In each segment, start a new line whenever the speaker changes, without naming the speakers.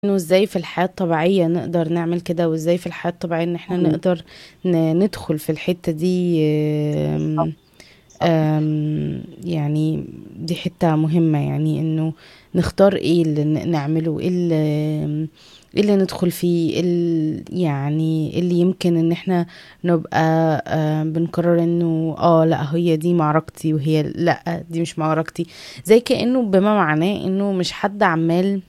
إنه إزاي في الحياة الطبيعية نقدر نعمل كده وإزاي في الحياة الطبيعية إن إحنا
إمم.
نقدر ن ندخل في الحتّة دي
صح،
آمم،
صح.
آمم، يعني دي حتّة مهمة يعني إنه نختار إيه اللي ن نعمله، إيه ال إيه اللي ندخل فيه، إيه ال يعني إيه اللي يمكن إن إحنا نبقى آآ بنقرر إنه آه لأ هي دي معركتي وهي لأ دي مش معركتي، زي كإنه بما معناه إنه مش حد عمّال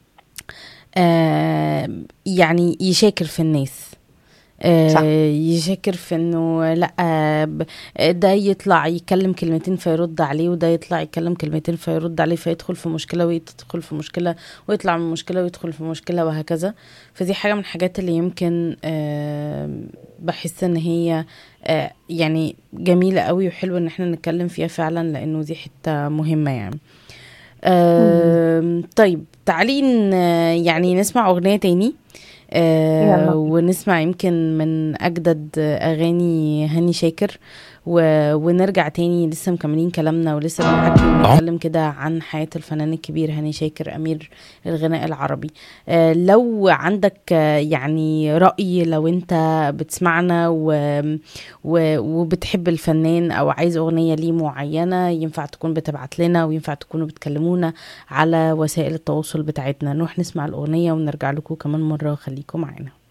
آآ يعني يشاكر في الناس،
صح.
آآ يشاكر في إنه لأ ب ده يطلع يتكلّم كلمتين فيرُد عليه وده يطلع يتكلّم كلمتين فيرُد عليه، فيدخل في مشكلة وهي تدخل في مشكلة ويطلع من مشكلة ويدخل في مشكلة وهكذا، فدي حاجة من الحاجات اللي يمكن آمم باحس إن هي آآ يعني جميلة أوي وحلو إن إحنا نتكلّم فيها فعلًا لإنه دي حتّة مهمة يعني.
إمم.
آمم طيب تعالي ن يعني نسمع أغنية تاني آآ
يالّا بينا.
ونسمع يمكن من أجدد أغاني هاني شاكر و ونرجع تاني لسه مكمّلين كلامنا ولسه بنحكي ونتكلّم كده عن حياة الفنان الكبير هاني شاكر أمير الغناء العربي. آآ لو عندك يعني رأي لو أنت بتسمعنا و و وبتحب الفنان أو عايز أغنية ليه معيّنة ينفع تكون بتبعت لنا وينفع تكونوا بتكلّمونا على وسائل التواصل بتاعتنا، نروح نسمع الأغنية ونرجع لكم كمان مرّة خليكم معانا.